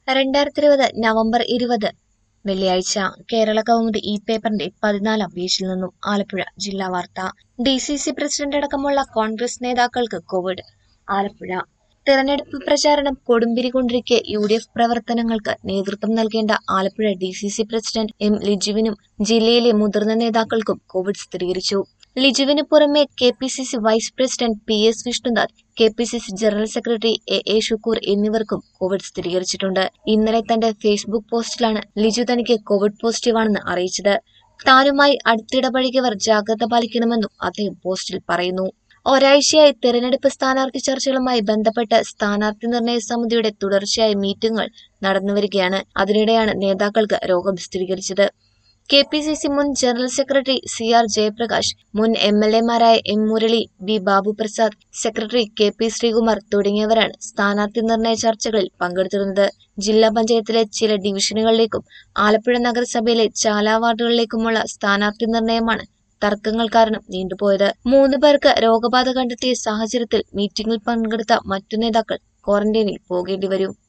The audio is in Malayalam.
രണ്ടായിരത്തി ഇരുപത് നവംബർ ഇരുപത് വെള്ളിയാഴ്ച കേരള കൗമുദി ഈ പേപ്പറിന്റെ പതിനാലാം പേജിൽ നിന്നും ആലപ്പുഴ ജില്ലാ വാർത്ത ഡി സി സി പ്രസിഡന്റ് അടക്കമുള്ള കോൺഗ്രസ് നേതാക്കൾക്ക് കോവിഡ് ആലപ്പുഴ തെരഞ്ഞെടുപ്പ് പ്രചാരണം കൊടുമ്പിരി കൊണ്ടിരിക്കെ യു ഡി എഫ് പ്രവർത്തനങ്ങൾക്ക് നേതൃത്വം നൽകേണ്ട Alappuzha D C C president M ലിജുവിനും ജില്ലയിലെ മുതിർന്ന നേതാക്കൾക്കും കോവിഡ് സ്ഥിരീകരിച്ചു ലിജുവിന് പുറമെ K P C C vice president P S Vishnunath K P C C general secretary A A Shukoor എന്നിവർക്കും കോവിഡ് സ്ഥിരീകരിച്ചിട്ടുണ്ട് ഇന്നലെ തന്റെ ഫേസ്ബുക്ക് പോസ്റ്റിലാണ് ലിജു തനിക്ക് കോവിഡ് പോസിറ്റീവാണെന്ന് അറിയിച്ചത് താനുമായി അടുത്തിടപഴകിയവർ ജാഗ്രത പാലിക്കണമെന്നും അദ്ദേഹം പോസ്റ്റിൽ പറയുന്നു ഒരാഴ്ചയായി തെരഞ്ഞെടുപ്പ് സ്ഥാനാർത്ഥി ചർച്ചകളുമായി ബന്ധപ്പെട്ട് സ്ഥാനാർത്ഥി നിർണയ സമിതിയുടെ തുടർച്ചയായ മീറ്റിംഗുകൾ നടന്നുവരികയാണ് അതിനിടെയാണ് നേതാക്കൾക്ക് രോഗം സ്ഥിരീകരിച്ചത് കെ പി സി സി മുൻ general secretary C R Jayaprakash മുൻ എം എൽ എമാരായ M Murali B Babuprasad secretary K P Sreekumar തുടങ്ങിയവരാണ് സ്ഥാനാർത്ഥി നിർണയ ചർച്ചകളിൽ പങ്കെടുത്തിരുന്നത് ജില്ലാ പഞ്ചായത്തിലെ ചില ഡിവിഷനുകളിലേക്കും ആലപ്പുഴ നഗരസഭയിലെ ചാല വാർഡുകളിലേക്കുമുള്ള സ്ഥാനാർത്ഥി നിർണയമാണ് തർക്കങ്ങൾ കാരണം നീണ്ടുപോയത് മൂന്ന് പേർക്ക് രോഗബാധ കണ്ടെത്തിയ സാഹചര്യത്തിൽ മീറ്റിംഗിൽ പങ്കെടുത്ത മറ്റു നേതാക്കൾ ക്വാറന്റൈനിൽ പോകേണ്ടി വരും